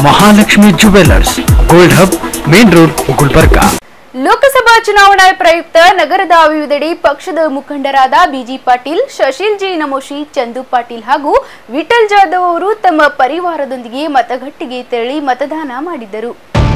Mahalakshmi jewellers gold hub main road Gulbarga Lok Sabha ಚುನಾವಣಾ ಪ್ರಯುಕ್ತ ನಗರದ ವಿವಿಧೆಡೆ ಪಕ್ಷದ ಮುಖಂಡರಾದ ಬಿಜಿ ಪಾಟೀಲ್ ಶಶೀಲ್ ಜಿ ನಮೋಶಿ ಚಂದು ಪಾಟೀಲ್ ಹಾಗೂ ವಿಠಲ್ ಜಾಧವ್ ಅವರು ತಮ್ಮ ಪರಿವಾರದೊಂದಿಗೆ ಮತಗಟ್ಟೆಗೆ ತೆರಳಿ ಮತದಾನ ಮಾಡಿದರು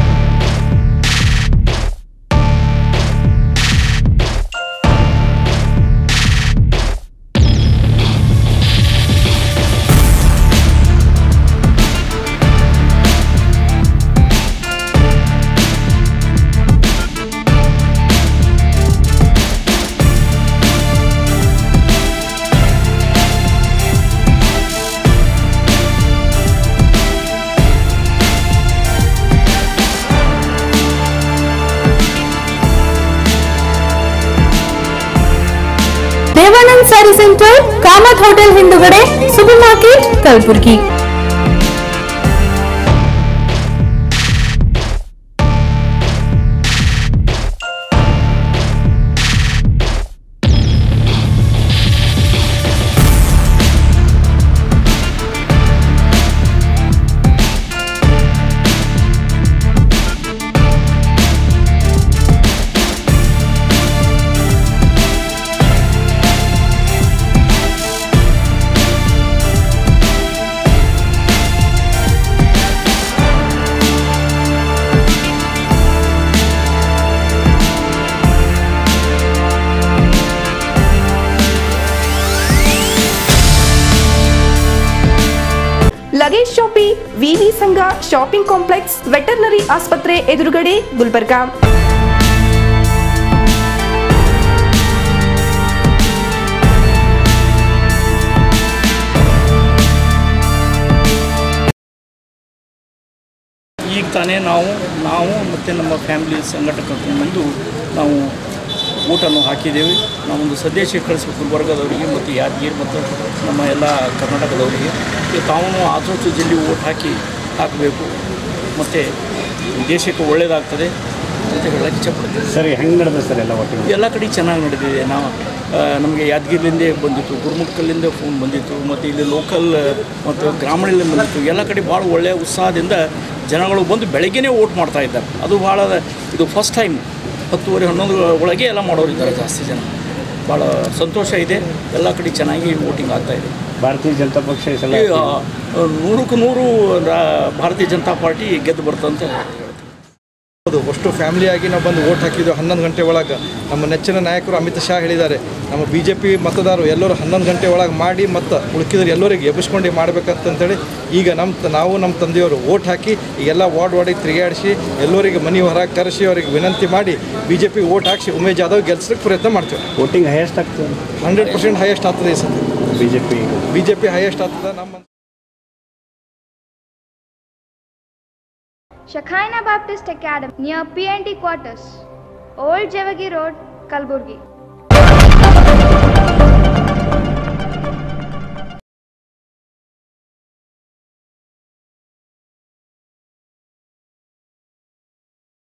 Devanand sari centre Kamat hotel ಹಿಂದುಗಡೆ super market Kalaburagi luggage shoppe ವಿವಿ ಸಂಘ ಶಾಪಿಂಗ್ ಕಾಂಪ್ಲೆಕ್ಸ್ ವೆಟರ್ನರಿ ಆಸ್ಪತ್ರೆ ಎದುರುಗಡೆ ಗುಲ್ಬರ್ಗಾ ಈಗ ತಾನೇ ನಾವು ನಾವು ಮತ್ತು ನಮ್ಮ ಫ್ಯಾಮಿಲಿ ಸಂಘಟ ಕರ್ಕೊಂಡು ಬಂದು ನಾವು ಊಟನ್ನು ಹಾಕಿದ್ದೇವೆ ನಾವೊಂದು ಸಂದೇಶ ಕಳಿಸ್ಬೇಕು ಗುಲ್ಬರ್ಗದವರಿಗೆ ಮತ್ತು ಯಾದಗಿರಿ ಮತ್ತು ನಮ್ಮ ಎಲ್ಲ ಕರ್ನಾಟಕದವರಿಗೆ ಈ ತಾವು ಆದಷ್ಟು ಜಲ್ದಿ ಓಟ್ ಹಾಕಿ ಹಾಕಬೇಕು ಮತ್ತು ದೇಶಕ್ಕೆ ಒಳ್ಳೆಯದಾಗ್ತದೆ ಅಂತ ಹೇಳಕ್ಕೆ ಇಷ್ಟಪಡ್ತೀನಿ ಸರಿ ಹೆಂಗೆ ನಡೆದ ಸರ್ ಎಲ್ಲ ಒಟ್ಟಿಗೆ ಎಲ್ಲ ಕಡೆ ಚೆನ್ನಾಗಿ ನಡೆದಿದೆ ನಾವು ಆ, ನಮಗೆ ಯಾದಗಿರಿಲಿಂದೇ ಬಂದಿತ್ತು ಗುರುಮುಖಲಿಂದ ಫೋನ್ ಬಂದಿತ್ತು ಮತ್ತು ಇಲ್ಲಿ ಲೋಕಲ್ ಮತ್ತು ಗ್ರಾಮೀಣದಿಂದ ಬಂದಿತ್ತು ಎಲ್ಲ ಕಡೆ ಭಾಳ ಒಳ್ಳೆಯ ಉತ್ಸಾಹದಿಂದ ಜನಗಳು ಬಂದು ಬೆಳಗ್ಗೆನೇ ಓಟ್ ಮಾಡ್ತಾ ಇದ್ದಾರೆ ಅದು ಭಾಳ ಇದು ಫಸ್ಟ್ ಟೈಮ್ ಹತ್ತುವರೆ ಹನ್ನೊಂದು ಒಳಗೆ ಎಲ್ಲ ಮಾಡೋರಿದ್ದಾರೆ ಜಾಸ್ತಿ ಜನ ಭಾಳ ಸಂತೋಷ ಇದೆ ಎಲ್ಲ ಕಡೆ ಚೆನ್ನಾಗಿ ವೋಟಿಂಗ್ ಆಗ್ತಾ ಇದೆ ಭಾರತೀಯ ಜನತಾ ಪಕ್ಷ ಈ ಸಲ ಈ, ಆ, ನೂರಕ್ಕೆ ನೂರು ರಾ- ಭಾರತೀಯ ಜನತಾ ಪಾರ್ಟಿ ಗೆದ್ದು ಬರ್ತಂತ ಹೇಳ್ತೀನಿ ಹೌದು ಅಷ್ಟು ಫ್ಯಾಮಿಲಿಯಾಗಿ ನಾವು ಬಂದು ಓಟ್ ಹಾಕಿದ್ದು ಹನ್ನೊಂದು ಗಂಟೆ ಒಳಗೆ ನಮ್ಮ ನೆಚ್ಚಿನ ನಾಯಕರು ಅಮಿತ್ ಶಾ ಹೇಳಿದ್ದಾರೆ ನಮ್ಮ ಬಿ ಜೆ ಪಿ ಮತದಾರರು ಎಲ್ಲರೂ ಹನ್ನೊಂದು ಗಂಟೆ ಒಳಗೆ ಮಾಡಿ ಮತ್ತು ಉಳ್ಕಿದ್ರೆ ಎಲ್ಲರಿಗೆ ಎಬ್ಬಿಸ್ಕೊಂಡು ಮಾಡ್ಬೇಕಂತಂತೇಳಿ ಈಗ ನಮ್ಮ ತ- ನಾವು ನಮ್ಮ ತಂದೆಯವರು ಓಟ್ ಹಾಕಿ ಈಗೆಲ್ಲ ವಾರ್ಡ್ ವಾರ್ಡಿಗೆ ತಿರುಗಾಡಿಸಿ ಎಲ್ಲರಿಗೆ ಮನೆ ಹೊರಗೆ ಕರೆಸಿ ಅವರಿಗೆ ವಿನಂತಿ ಮಾಡಿ ಬಿ ಜೆ ಪಿ ಓಟ್ ಹಾಕಿಸಿ ಉಮೇಶ್ ಜಾಧವ್ ಗೆಲ್ಸಕ್ಕೆ ಪ್ರಯತ್ನ ಮಾಡ್ತೀವಿ ವೋಟಿಂಗ್ ಹೈಯೆಸ್ಟ್ ಆಗ್ತದೆ ಹಂಡ್ರೆಡ್ ಪರ್ಸೆಂಟ್ ಹೈಯೆಸ್ಟ್ ಆಗ್ತದೆ ಈ ಸತಿ B J P B J P highest ಆಗ್ತದೆ ನಮ್ಮ Shakhaina Baptist Academy near PNT Quarters, Old Javagi Road, Kalburgi.